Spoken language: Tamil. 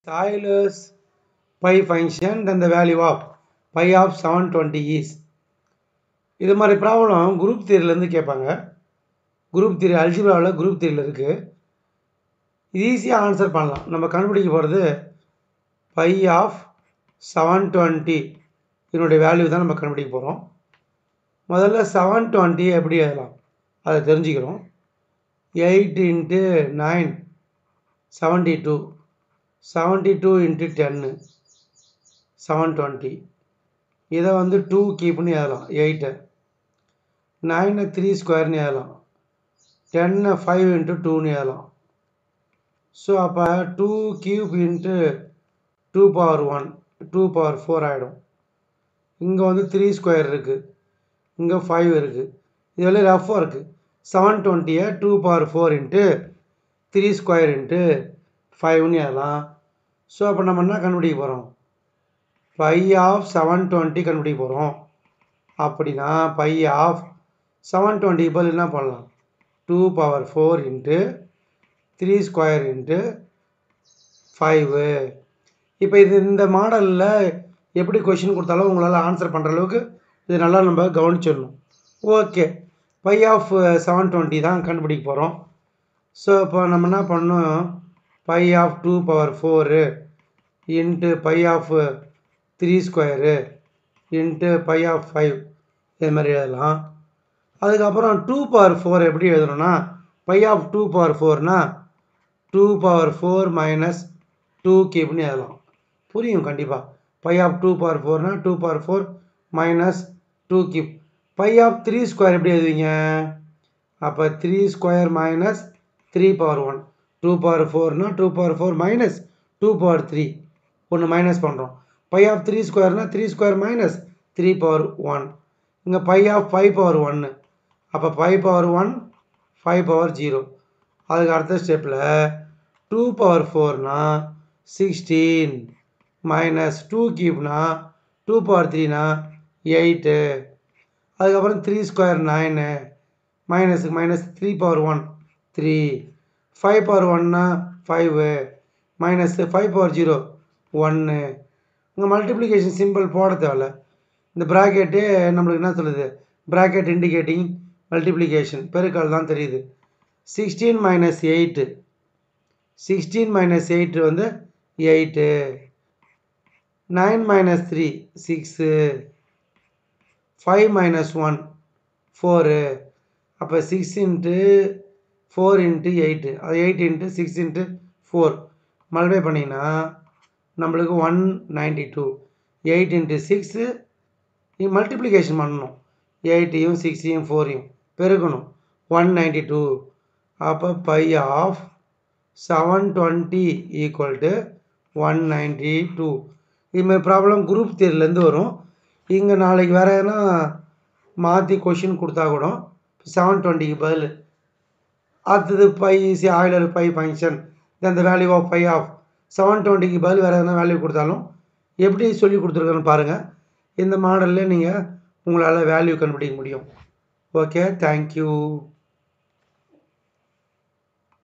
Euler's pi function then the value of pi of 720 is இது மாதிரி ப்ராப்ளம் குரூப் தியரிலேருந்து கேட்பாங்க குரூப் தியரி அல்ஜிப்ராவில் குரூப் தியரியில் இருக்குது இது ஈஸியாக ஆன்சர் பண்ணலாம் நம்ம கண்டுபிடிக்க போகிறது பை ஆஃப் செவன் டுவெண்ட்டி இதனுடைய வேல்யூ தான் நம்ம கண்டுபிடிக்க போகிறோம் முதல்ல செவன் டுவெண்ட்டி எப்படி எழுதலாம் அதை தெரிஞ்சுக்கிறோம் eight into nine seventy two seventy two into டென்னு செவன் டுவெண்ட்டி இதை வந்து டூ கீப்னு எழுதலாம் எயிட்டை நைனை த்ரீ ஸ்கொயர்னு எழுதலாம் டென்னை ஃபைவ் இன்ட்டு டூன்னு எழுதலாம் ஸோ அப்போ two cube into two power one two power four ஆகிடும் இங்கே வந்து த்ரீ ஸ்கொயர் இருக்குது இங்கே ஃபைவ் இருக்குது இது வந்து ரஃபாக இருக்குது செவன் டுவெண்ட்டியை two power four into three square into ஃபைவ்னு எழுதலாம் ஸோ அப்போ நம்ம என்ன கண்டுபிடிக்க போகிறோம் பை ஆஃப் செவன் டுவெண்ட்டி கண்டுபிடிக்க போகிறோம் அப்படின்னா பை ஆஃப் செவன் டுவெண்ட்டி பதில் என்ன பண்ணலாம் two power four into three square into five இப்போ இது இந்த மாடலில் எப்படி கொஷின் கொடுத்தாலும் உங்களால் ஆன்சர் பண்ணுற அளவுக்கு இது நல்லா நம்ம கவனிச்சிடணும் okay phi of seven twenty தான் கண்டுபிடிக்க போகிறோம் ஸோ இப்போ நம்ம என்ன பண்ணோம் phi of two power four into phi of three square into phi of five இது மாதிரி எழுதலாம் அதுக்கப்புறம் டூ பவர் ஃபோர் எப்படி எழுதணும்னா பை ஆஃப் டூ பவர் ஃபோர்னா two power four minus two கியூப்னு எழுதலாம் புரியும் கண்டிப்பாக பை ஆஃப் டூ பவர் ஃபோர்னா two power four minus two cube phi of three square எப்படி எழுதுவீங்க அப்போ three square minus three power one two power ஃபோர்னா two power four minus two power three ஒன்று மைனஸ் பண்ணுறோம் பை ஆஃப் த்ரீ ஸ்கொயர்னால் three square minus three power one இங்கே பை ஆஃப் ஃபைவ் பவர் ஒன்று அப்போ five power one five power zero அதுக்கு அடுத்த ஸ்டெப்பில் டூ பவர் ஃபோர்னா சிக்ஸ்டீன் மைனஸ் டூ கியூப்னா டூ பவர் த்ரீனா எயிட்டு அதுக்கப்புறம் த்ரீ ஸ்கொயர் நைனு மைனஸுக்கு minus three power one three five power ஒன்னா five minus five power zero ஒன்று இங்கே மல்டிப்ளிகேஷன் சிம்பிள் போட தேவையில்ல இந்த ப்ராக்கெட்டு நம்மளுக்கு என்ன சொல்லுது ப்ராக்கெட் இண்டிகேட்டிங் மல்டிப்ளிகேஷன் பெருக்கால் தான் தெரியுது sixteen minus eight sixteen minus eight வந்து eight nine minus three six five minus one four அப்போ six into four into eight அது eight into six into four multiply பண்ணிங்கன்னா நம்மளுக்கு one ninety two eight into six multiplication பண்ணணும் எயிட்டையும் சிக்ஸையும் ஃபோரையும் பெருக்கணும் ஒன் நைன்டி டூ அப்போ phi of seven twenty equal to one ninety two இதுமாதிரி ப்ராப்ளம் குரூப் தேர்லேருந்து வரும் இங்கே நாளைக்கு வேறு எதனா மாற்றி கொஷின் கொடுத்தா கூட செவன் டுவெண்ட்டிக்கு பதில் அடுத்தது பை சி Euler phi function then the value of phi of seven டுவெண்ட்டிக்கு பதில் வேறு எதனா வேல்யூ கொடுத்தாலும் எப்படி சொல்லி கொடுத்துருக்கேன்னு பாருங்கள் இந்த மாடலில் நீங்கள் உங்களால் வேல்யூ கண்டுபிடிக்க முடியும் ஓகே தேங்க்யூ